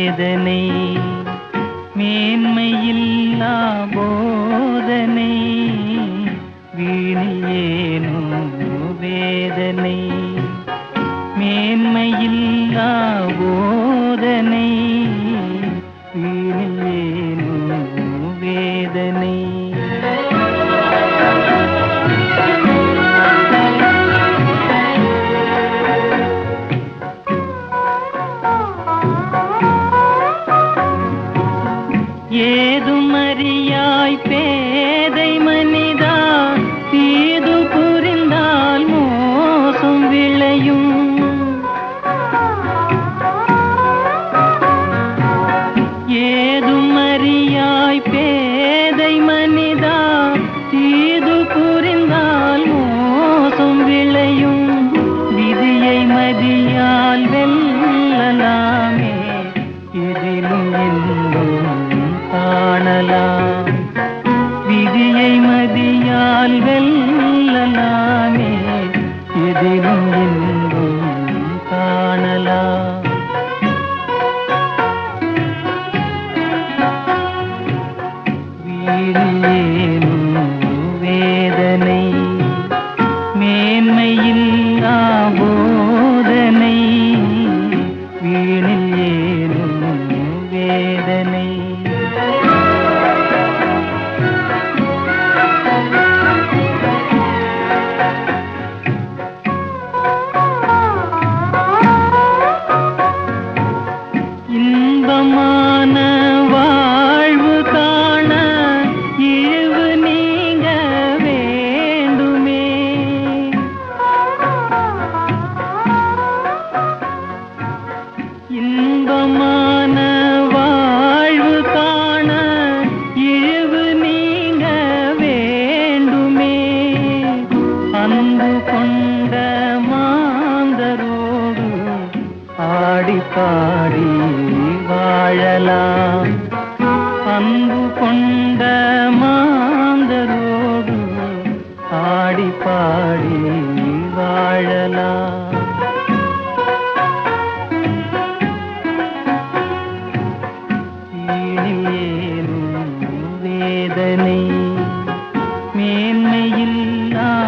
வேதனை மேன்மையில்லா போதனை வீணில் ஏனோ வேதனை மேன்மையில்லா போதனை வீணில் ஏனோ வேதனை ஏதும் அறியாய் பேதை மனிதா தீது புரிந்தால் மோசம் விளையும் ஏதும் அறியாய் பேதை மனிதா தீது புரிந்தால் மோசம் விளையும் விதியை மதியால் வெல்லலாமே இதிலும் இன்பம் காணலாம் விதியை மதியால் வெல்லலாமே இதிலும் இன்பம் காணலாம் வீணேனும் வேதனை மேன்மையில்லா போதனை வீணில் ஏனும் வேதனை இன்பமான வாழ்வு காண இழிவு நீங்க வேண்டுமே இன்பமான வாழ்வு காண இழிவு நீங்க வேண்டுமே அன்பு கொண்ட மாந்தரோடு ஆடி பாடி வாழலாம் அன்பு கொண்ட மாந்தரோடு ஆடி பாடி வாழலாம் வீணில் ஏனும் வேதனை மேன்மையில்லா